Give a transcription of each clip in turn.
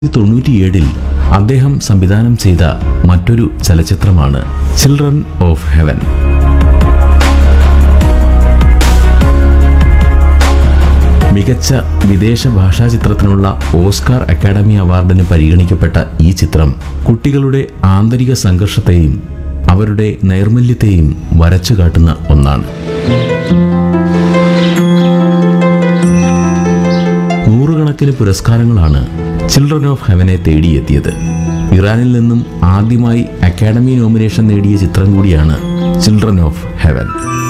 തൊണ്ണൂറ്റിയേഴിൽ അദ്ദേഹം സംവിധാനം ചെയ്ത മറ്റൊരു ചലച്ചിത്രമാണ് ചിൽഡ്രൻ ഓഫ് ഹെവൻ മികച്ച വിദേശ ഭാഷാ ചിത്രത്തിനുള്ള ഓസ്കാർ അക്കാദമി അവാർഡിന് പരിഗണിക്കപ്പെട്ട ഈ ചിത്രം കുട്ടികളുടെ ആന്തരിക സംഘർഷത്തെയും അവരുടെ നൈർമല്യത്തെയും വരച്ചു കാട്ടുന്ന ഒന്നാണ് നൂറുകണക്കിന് പുരസ്കാരങ്ങളാണ് ചിൽഡ്രൻ ഓഫ് ഹെവനെ തേടിയെത്തിയത് ഇറാനിൽ നിന്നും ആദ്യമായി അക്കാഡമി നോമിനേഷൻ നേടിയ ചിത്രം കൂടിയാണ് ചിൽഡ്രൻ ഓഫ് ഹെവൻ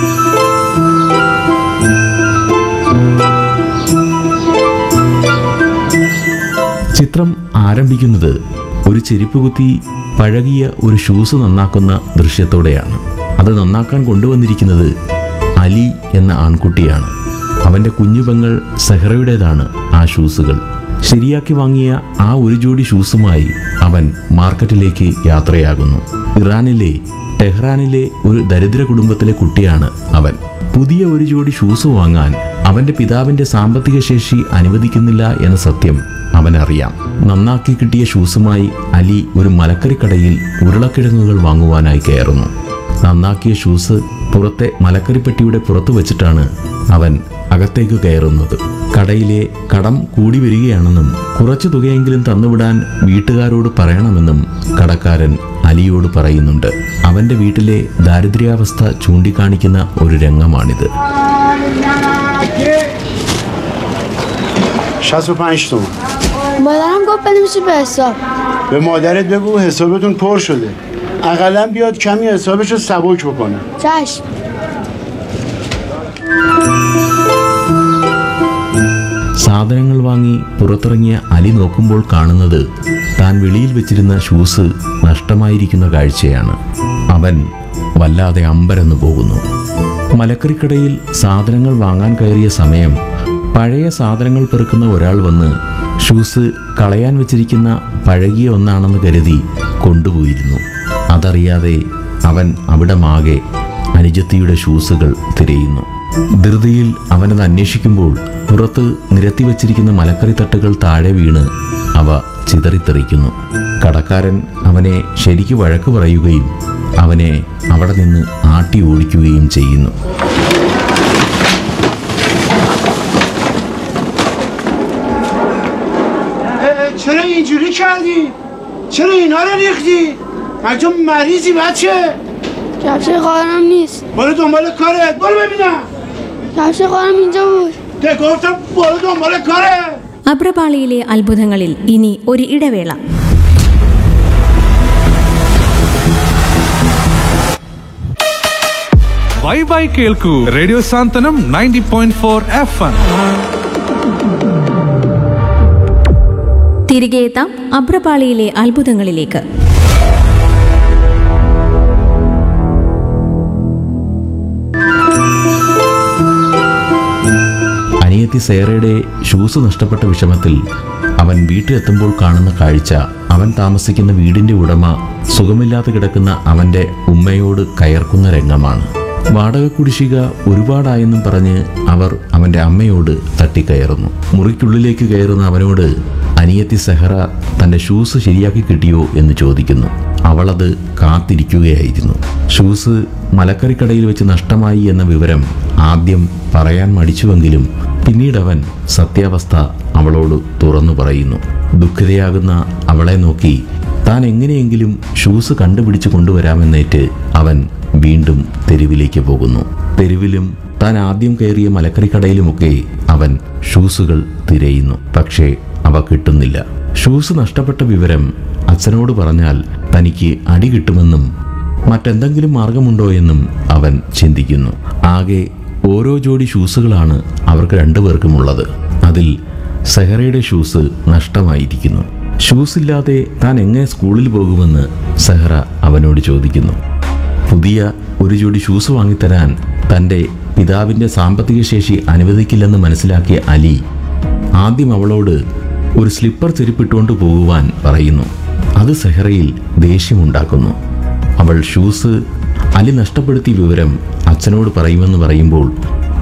ചിത്രം ആരംഭിക്കുന്നത് ഒരു ചെരുപ്പ് കുത്തി പഴകിയ ഒരു ഷൂസ് നന്നാക്കുന്ന ദൃശ്യത്തോടെയാണ് അത് നന്നാക്കാൻ കൊണ്ടുവന്നിരിക്കുന്നത് അലി എന്ന ആൺകുട്ടിയാണ് അവൻ്റെ കുഞ്ഞുപെങ്ങൾ സെഹറയുടേതാണ് ആ ഷൂസുകൾ ശരിയാക്കി വാങ്ങിയ ആ ഒരു ജോഡി ഷൂസുമായി അവൻ മാർക്കറ്റിലേക്ക് യാത്രയാകുന്നു ഇറാനിലെ ടെഹ്റാനിലെ ഒരു ദരിദ്ര കുടുംബത്തിലെ കുട്ടിയാണ് അവൻ പുതിയ ഒരു ജോഡി ഷൂസ് വാങ്ങാൻ അവന്റെ പിതാവിന്റെ സാമ്പത്തിക ശേഷി അനുവദിക്കുന്നില്ല എന്ന സത്യം അവനറിയാം നന്നാക്കി കിട്ടിയ ഷൂസുമായി അലി ഒരു മലക്കറിക്കടയിൽ ഉരുളക്കിഴങ്ങുകൾ വാങ്ങുവാനായി കയറുന്നു നന്നാക്കിയ ഷൂസ് പുറത്തെ മലക്കറിപ്പെട്ടിയുടെ പുറത്തു വെച്ചിട്ടാണ് അവൻ അകത്തേക്ക് കയറുന്നത് കടയിലെ കടം കൂടി വരികയാണെന്നും കുറച്ചു തുകയെങ്കിലും തന്നുവിടാൻ വീട്ടുകാരോട് പറയണമെന്നും കടക്കാരൻ അലിയോട് പറയുന്നുണ്ട് അവന്റെ വീട്ടിലെ ദാരിദ്ര്യാവസ്ഥ ചൂണ്ടിക്കാണിക്കുന്ന ഒരു രംഗമാണിത് 65 تومن مادرم گفت بنویسی به حساب به مادرت بگو حسابتون پر شده اقلا بیاد کمی حسابش رو سبک بکنه چشم സാധനങ്ങൾ വാങ്ങി പുറത്തിറങ്ങിയ അലി നോക്കുമ്പോൾ കാണുന്നത് താൻ വെളിയിൽ വെച്ചിരുന്ന ഷൂസ് നഷ്ടമായിരിക്കുന്ന കാഴ്ചയാണ് അവൻ വല്ലാതെ അമ്പരന്നു പോകുന്നു മലക്കറിക്കടയിൽ സാധനങ്ങൾ വാങ്ങാൻ കയറിയ സമയം പഴയ സാധനങ്ങൾ പെറുക്കുന്ന ഒരാൾ വന്ന് ഷൂസ് കളയാൻ വെച്ചിരിക്കുന്ന പഴകിയ ഒന്നാണെന്ന് കരുതി കൊണ്ടുപോയിരുന്നു അതറിയാതെ അവൻ അവിടമാകെ അനുജത്തിയുടെ ഷൂസുകൾ തിരയുന്നു ധൃതിയിൽ അവനത് അന്വേഷിക്കുമ്പോൾ പുറത്ത് നിരത്തി വച്ചിരിക്കുന്ന മലക്കറി തട്ടുകൾ താഴെ വീണ് അവ ചിതറിത്തെറിക്കുന്നു കടക്കാരൻ അവനെ ശരിക്ക് വഴക്ക് പറയുകയും അവനെ അവിടെ നിന്ന് ആട്ടി ഓടിക്കുകയും ചെയ്യുന്നു اه، چرا اینجوری کردی؟ چرا اینا رو ریختی؟ مگه تو مریضی بچه؟ کفش خواهرم نیست برو دنبال کارت برو ببینم کفش خواهرم اینجا بود ده گفتم برو دنبال کارت അബ്രപാളിയിലെ അത്ഭുതങ്ങളിൽ ഇനി ഒരു ഇടവേള ബൈ ബൈ കേൾക്കൂ radio Santhwanam ninety point four F M തിരികെ എത്താം അബ്രപാളിയിലെ അത്ഭുതങ്ങളിലേക്ക് അനിയത്തി സേറയുടെ ഷൂസ് നഷ്ടപ്പെട്ട വിഷമത്തിൽ അവൻ വീട്ടിലെത്തുമ്പോൾ കാണുന്ന കാഴ്ച അവൻ താമസിക്കുന്ന വീടിന്റെ ഉടമ സുഖമില്ലാതെ കിടക്കുന്ന അവന്റെ ഉമ്മയോട് കയർക്കുന്ന രംഗമാണ് വാടക കുടിശ്ശിക ഒരുപാടായെന്നും പറഞ്ഞ് അവർ അവന്റെ അമ്മയോട് തട്ടിക്കയറുന്നു മുറിക്കുള്ളിലേക്ക് കയറുന്ന അവനോട് അനിയത്തി സെഹറ തന്റെ ഷൂസ് ശരിയാക്കി കിട്ടിയോ എന്ന് ചോദിക്കുന്നു അവളത് കാത്തിരിക്കുകയായിരുന്നു ഷൂസ് മലക്കറിക്കടയിൽ വെച്ച് നഷ്ടമായി എന്ന വിവരം ആദ്യം പറയാൻ മടിച്ചുവെങ്കിലും പിന്നീട് അവൻ സത്യാവസ്ഥ അവളോട് തുറന്നു പറയുന്നു ദുഃഖിതയാകുന്ന അവളെ നോക്കി താൻ എങ്ങനെയെങ്കിലും ഷൂസ് കണ്ടുപിടിച്ച് കൊണ്ടുവരാമെന്നേറ്റ് അവൻ വീണ്ടും തെരുവിലേക്ക് പോകുന്നു തെരുവിലും താൻ ആദ്യം കയറിയ മലക്കറിക്കടയിലുമൊക്കെ അവൻ ഷൂസുകൾ തിരയുന്നു പക്ഷേ അവ കിട്ടുന്നില്ല ഷൂസ് നഷ്ടപ്പെട്ട വിവരം അച്ഛനോട് പറഞ്ഞാൽ തനിക്ക് അടി കിട്ടുമെന്നും മറ്റെന്തെങ്കിലും മാർഗമുണ്ടോ എന്നും അവൻ ചിന്തിക്കുന്നു ആകെ ഓരോ ജോഡി ഷൂസുകളാണ് അവർക്ക് രണ്ടുപേർക്കുമുള്ളത് അതിൽ സെഹറയുടെ ഷൂസ് നഷ്ടമായിരിക്കുന്നു ഷൂസ് ഇല്ലാതെ താൻ എങ്ങനെ സ്കൂളിൽ പോകുമെന്ന് സെഹറ അവനോട് ചോദിക്കുന്നു പുതിയ ഒരു ജോഡി ഷൂസ് വാങ്ങിത്തരാൻ തൻ്റെ പിതാവിൻ്റെ സാമ്പത്തിക ശേഷി അനുവദിക്കില്ലെന്ന് മനസ്സിലാക്കിയ അലി ആദ്യം അവളോട് ഒരു സ്ലിപ്പർ ചെരുപ്പിട്ടുകൊണ്ട് പോകുവാൻ പറയുന്നു അത് സെഹറയിൽ ദേഷ്യമുണ്ടാക്കുന്നു അവൾ ഷൂസ് അലി നഷ്ടപ്പെടുത്തിയ വിവരം അച്ഛനോട് പറയുമെന്ന് പറയുമ്പോൾ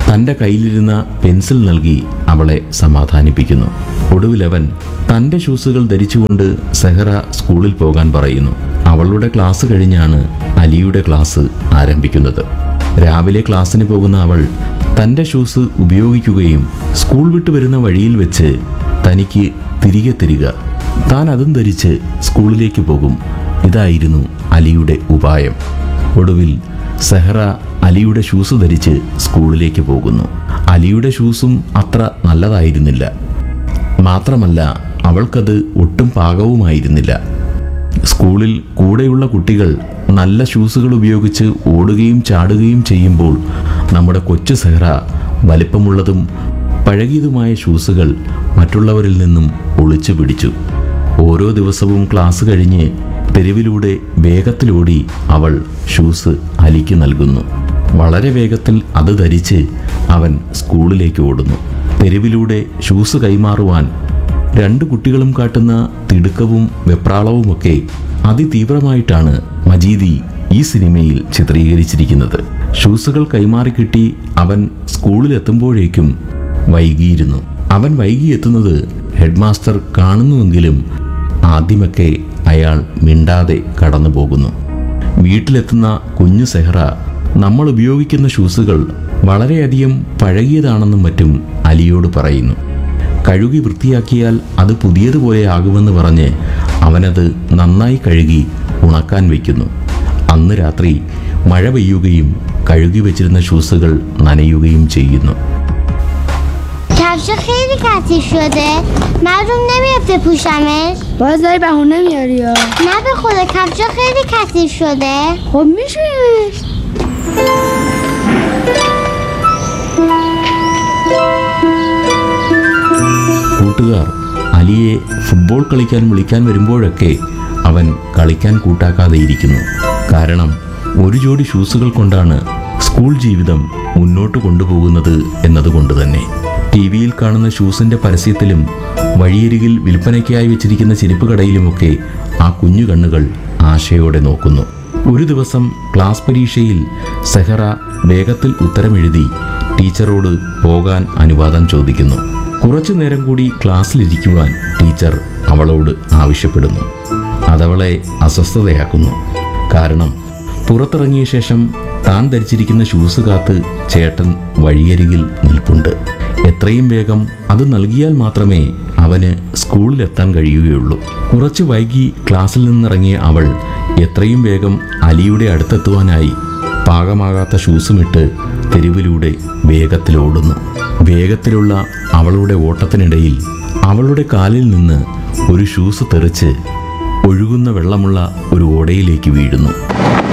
തൻ്റെ കയ്യിലിരുന്ന പെൻസിൽ നൽകി അവളെ സമാധാനിപ്പിക്കുന്നു ഒടുവിലവൻ തൻ്റെ ഷൂസുകൾ ധരിച്ചുകൊണ്ട് സെഹറ സ്കൂളിൽ പോകാൻ പറയുന്നു അവളുടെ ക്ലാസ് കഴിഞ്ഞാണ് അലിയുടെ ക്ലാസ് ആരംഭിക്കുന്നത് രാവിലെ ക്ലാസ്സിന് പോകുന്ന അവൾ തൻ്റെ ഷൂസ് ഉപയോഗിക്കുകയും സ്കൂൾ വിട്ട് വരുന്ന വഴിയിൽ വെച്ച് തനിക്ക് തിരികെ തരിക താൻ അതും ധരിച്ച് സ്കൂളിലേക്ക് പോകും ഇതായിരുന്നു അലിയുടെ ഉപായം ഒടുവിൽ സെഹ്റ അലിയുടെ ഷൂസ് ധരിച്ച് സ്കൂളിലേക്ക് പോകുന്നു അലിയുടെ ഷൂസും അത്ര നല്ലതായിരുന്നില്ല മാത്രമല്ല അവൾക്കത് ഒട്ടും പാകവുമായിരുന്നില്ല സ്കൂളിൽ കൂടെയുള്ള കുട്ടികൾ നല്ല ഷൂസുകൾ ഉപയോഗിച്ച് ഓടുകയും ചാടുകയും ചെയ്യുമ്പോൾ നമ്മുടെ കൊച്ചു സെഹ്റ വലിപ്പമുള്ളതും പഴകിയതുമായ ഷൂസുകൾ മറ്റുള്ളവരിൽ നിന്നും ഒളിച്ചു പിടിച്ചു ഓരോ ദിവസവും ക്ലാസ് കഴിഞ്ഞ് തെരുവിലൂടെ വേഗത്തിലോടി അവൾ ഷൂസ് അലിക്ക് നൽകുന്നു വളരെ വേഗത്തിൽ അത് ധരിച്ച് അവൻ സ്കൂളിലേക്ക് ഓടുന്നു തെരുവിലൂടെ ഷൂസ് കൈമാറുവാൻ രണ്ട് കുട്ടികളും കാട്ടുന്ന തിടുക്കവും വെപ്രാളവുമൊക്കെ അതിതീവ്രമായിട്ടാണ് മജീദി ഈ സിനിമയിൽ ചിത്രീകരിച്ചിരിക്കുന്നത് ഷൂസുകൾ കൈമാറി കിട്ടി അവൻ സ്കൂളിലെത്തുമ്പോഴേക്കും വൈകിയിരുന്നു അവൻ വൈകിയെത്തുന്നത് ഹെഡ്മാസ്റ്റർ കാണുന്നുവെങ്കിലും ആദ്യമൊക്കെ അയാൾ മിണ്ടാതെ കടന്നു പോകുന്നു വീട്ടിലെത്തുന്ന കുഞ്ഞു സെഹ്റ നമ്മൾ ഉപയോഗിക്കുന്ന ഷൂസുകൾ വളരെയധികം പഴകിയതാണെന്നും മറ്റും അലിയോട് പറയുന്നു കഴുകി വൃത്തിയാക്കിയാൽ അത് പുതിയതുപോലെ ആകുമെന്ന് പറഞ്ഞ് അവനത് നന്നായി കഴുകി ഉണക്കാൻ വയ്ക്കുന്നു അന്ന് രാത്രി മഴ പെയ്യുകയും കഴുകി വെച്ചിരുന്ന ഷൂസുകൾ നനയുകയും ചെയ്യുന്നു کفش خیلی کثیف شده مردم نمیافته پوشمش باز داری بهونه میاری یا نه به خدا کفش خیلی کثیف شده خب میشونیمش കൂട്ടുകാർ അലിയെ ഫുട്ബോൾ കളിക്കാൻ വിളിക്കാൻ വരുമ്പോഴൊക്കെ അവൻ കളിക്കാൻ കൂട്ടാക്കാതെ ഇരിക്കുന്നു കാരണം ഒരു ജോഡി ഷൂസുകൾ കൊണ്ടാണ് സ്കൂൾ ജീവിതം മുന്നോട്ട് കൊണ്ടുപോകുന്നത് എന്നതുകൊണ്ട് തന്നെ ടി വിയിൽ കാണുന്ന ഷൂസിന്റെ പരസ്യത്തിലും വഴിയരികിൽ വിൽപ്പനയ്ക്കായി വെച്ചിരിക്കുന്ന ചെരുപ്പ് കടയിലുമൊക്കെ ആ കുഞ്ഞു കണ്ണുകൾ ആശയോടെ നോക്കുന്നു ഒരു ദിവസം ക്ലാസ് പരീക്ഷയിൽ സെഹറ വേഗത്തിൽ ഉത്തരമെഴുതി ടീച്ചറോട് പോകാൻ അനുവാദം ചോദിക്കുന്നു കുറച്ചു നേരം കൂടി ക്ലാസ്സിലിരിക്കുവാൻ ടീച്ചർ അവളോട് ആവശ്യപ്പെടുന്നു അതവളെ അസ്വസ്ഥതയാക്കുന്നു കാരണം പുറത്തിറങ്ങിയ ശേഷം താൻ ധരിച്ചിരിക്കുന്ന ഷൂസ് കാത്ത് ചേട്ടൻ വഴിയരികിൽ നിൽപ്പുണ്ട് എത്രയും വേഗം അത് നൽകിയാൽ മാത്രമേ അവന് സ്കൂളിലെത്താൻ കഴിയുകയുള്ളൂ കുറച്ച് വൈകി ക്ലാസ്സിൽ നിന്നിറങ്ങിയ അവൾ എത്രയും വേഗം അലിയുടെ അടുത്തെത്തുവാനായി പാകമാകാത്ത ഷൂസുമിട്ട് തെരുവിലൂടെ വേഗത്തിലോടുന്നു വേഗത്തിലുള്ള അവളുടെ ഓട്ടത്തിനിടയിൽ അവളുടെ കാലിൽ നിന്ന് ഒരു ഷൂസ് തെറിച്ച് ഒഴുകുന്ന വെള്ളമുള്ള ഒരു ഓടയിലേക്ക് വീഴുന്നു